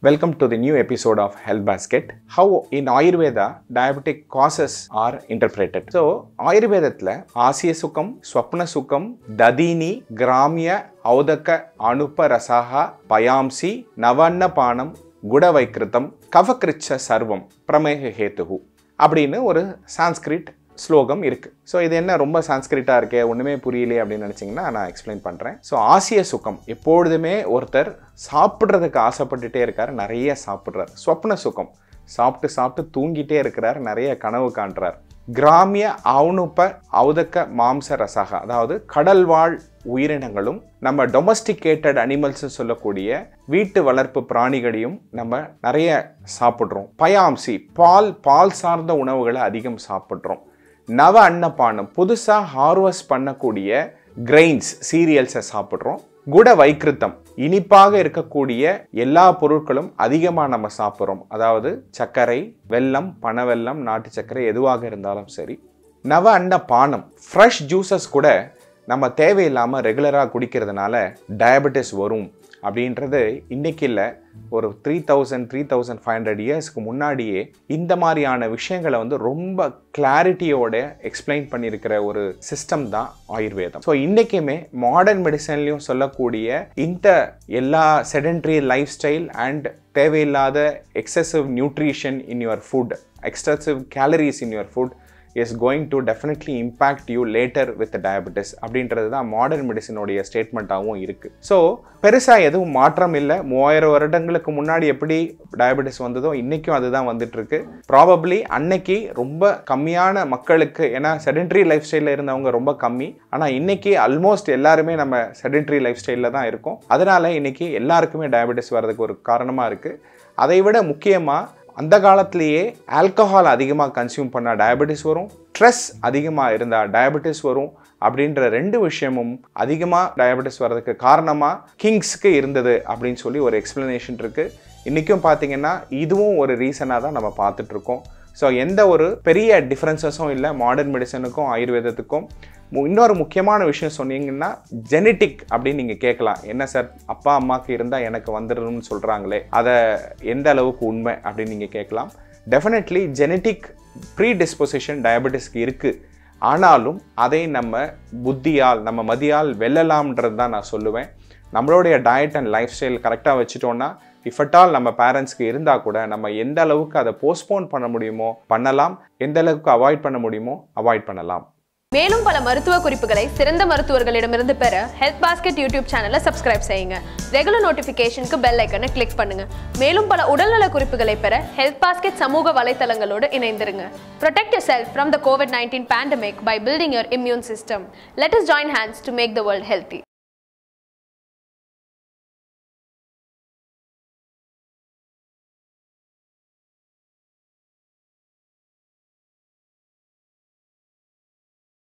Welcome to the new episode of Health Basket. How in Ayurveda diabetic causes are interpreted. So, ஆயுர்வேதத்தில் ஆசிய சுகம் ஸ்வப்ன சுகம் ததீனி கிராமிய ஔதக்க அனுப்ப ரசாகா பயாம்சி நவண்ண பானம் குடவைக்கிருத்தம் கவகிருச்ச சர்வம் பிரமேக ஹேத்துகு அப்படின்னு ஒரு சான்ஸ்கிரிட் ஸ்லோகம் இருக்கு ஸோ இது என்ன ரொம்ப சான்ஸ்கிரிட்டாக இருக்கே ஒன்றுமே புரியலையே அப்படின்னு நினச்சிங்கன்னா நான் எக்ஸ்பிளைன் பண்ணுறேன் ஸோ ஆசிய சுகம் எப்பொழுதுமே ஒருத்தர் சாப்பிட்றதுக்கு ஆசைப்பட்டுட்டே இருக்கார் நிறைய சாப்பிட்றார் ஸ்வப்ன சுகம் சாப்பிட்டு சாப்பிட்டு தூங்கிட்டே இருக்கிறார் நிறைய கனவு காண்றார் கிராமிய அவுனுப்ப ஔதக்க மாம்ச ரசகா அதாவது கடல்வாழ் உயிரினங்களும் நம்ம டொமஸ்டிகேட்டட் அனிமல்ஸ் சொல்லக்கூடிய வீட்டு வளர்ப்பு பிராணிகளையும் நம்ம நிறைய சாப்பிட்றோம் பயாம்சி பால் பால் சார்ந்த உணவுகளை அதிகம் சாப்பிட்றோம் நவ அன்னப்பானம் புதுசாக ஹார்வஸ்ட் பண்ணக்கூடிய கிரெயின்ஸ் சீரியல்ஸை சாப்பிட்றோம் குட வைக்கிருத்தம் இனிப்பாக இருக்கக்கூடிய எல்லா பொருட்களும் அதிகமாக நம்ம சாப்பிட்றோம் அதாவது சர்க்கரை வெல்லம் பனவெல்லம் நாட்டு சர்க்கரை எதுவாக இருந்தாலும் சரி நவ அன்ன பானம் ஃப்ரெஷ் ஜூசஸ் கூட நம்ம தேவையில்லாமல் ரெகுலராக குடிக்கிறதுனால டயபெட்டிஸ் வரும் அப்படின்றது இன்னைக்கு இல்லை ஒரு three thousand three thousand five hundred இயர்ஸ்க்கு முன்னாடியே இந்த மாதிரியான விஷயங்களை வந்து ரொம்ப கிளாரிட்டியோட எக்ஸ்பிளைன் பண்ணியிருக்கிற ஒரு சிஸ்டம் தான் ஆயுர்வேதம் ஸோ இன்றைக்குமே மாடர்ன் மெடிசன்லையும் சொல்லக்கூடிய இந்த எல்லா செடென்ட்ரி லைஃப் ஸ்டைல் அண்ட் தேவையில்லாத excessive nutrition in your food excessive calories in your food is going to definitely impact you later with diabetes அப்படின்றது தான் மாடர்ன் மெடிசனுடைய ஸ்டேட்மெண்ட்டாகவும் இருக்குது ஸோ பெருசாக எதுவும் மாற்றம் இல்லை மூவாயிரம் வருடங்களுக்கு முன்னாடி எப்படி டயபெட்டிஸ் வந்ததோ இன்றைக்கும் அதுதான் வந்துட்டுருக்கு ப்ராபப்ளி அன்னைக்கு ரொம்ப கம்மியான மக்களுக்கு ஏன்னா செடென்ட்ரி லைஃப் ஸ்டைலில் இருந்தவங்க ரொம்ப கம்மி ஆனால் இன்னைக்கு ஆல்மோஸ்ட் எல்லாருமே நம்ம செடென்ட்ரி லைஃப் ஸ்டைலில் தான் இருக்கோம் அதனால் இன்னைக்கு எல்லாருக்குமே டயபெட்டிஸ் வர்றதுக்கு ஒரு காரணமாக இருக்குது அதை விட முக்கியமாக அந்த காலத்திலேயே ஆல்கஹால் அதிகமாக கன்சியூம் பண்ணால் டயபெட்டிஸ் வரும் ஸ்ட்ரெஸ் அதிகமாக இருந்தால் டயபெட்டிஸ் வரும் அப்படின்ற ரெண்டு விஷயமும் அதிகமாக டயபெட்டிஸ் வர்றதுக்கு காரணமாக கிங்ஸ்க்கு இருந்தது அப்படின்னு சொல்லி ஒரு எக்ஸ்ப்ளனேஷன் இருக்குது இன்றைக்கும் பார்த்தீங்கன்னா இதுவும் ஒரு ரீசனாக தான் நம்ம பார்த்துட்ருக்கோம் ஸோ எந்த ஒரு பெரிய டிஃப்ரென்சஸும் இல்லை மாடர்ன் மெடிசனுக்கும் ஆயுர்வேதத்துக்கும் இன்னொரு முக்கியமான விஷயம் சொன்னீங்கன்னா ஜெனட்டிக் அப்படின்னு நீங்கள் கேட்கலாம் என்ன சார் அப்பா அம்மாவுக்கு இருந்தால் எனக்கு வந்துடணும்னு சொல்கிறாங்களே அதை எந்த அளவுக்கு உண்மை அப்படின்னு நீங்கள் கேட்கலாம் டெஃபினெட்லி ஜெனட்டிக் ப்ரீ டிஸ்பொசிஷன் டயபெட்டிஸ்க்கு இருக்குது ஆனாலும் அதை நம்ம புத்தியால் நம்ம மதியால் வெல்லலாம்ன்றது தான் நான் சொல்லுவேன் நம்மளுடைய டயட் அண்ட் லைஃப் ஸ்டைல் கரெக்டாக வச்சுட்டோன்னா இஃப் அட் ஆல் நம்ம பேரண்ட்ஸ்க்கு இருந்தால் கூட நம்ம எந்த அளவுக்கு அதை போஸ்ட்போன் பண்ண முடியுமோ பண்ணலாம் எந்த அளவுக்கு அவாய்ட் பண்ண முடியுமோ அவாய்ட் பண்ணலாம் மேலும் பல மருத்துவ குறிப்புகளை சிறந்த மருத்துவர்களிடமிருந்து பெற ஹெல்த் பாஸ்கெட் யூடியூப் சேனலை சப்ஸ்கிரைப் செய்யுங்க ரெகுலர் நோட்டிஃபிகேஷனுக்கு பெல் ஐக்கனை கிளிக் பண்ணுங்க மேலும் பல உடல்நல குறிப்புகளை பெற ஹெல்த் பாஸ்கெட் சமூக வலைத்தளங்களோடு இணைந்திருங்க protect yourself from the COVID nineteen pandemic by building your immune system let is join hands to make the world healthy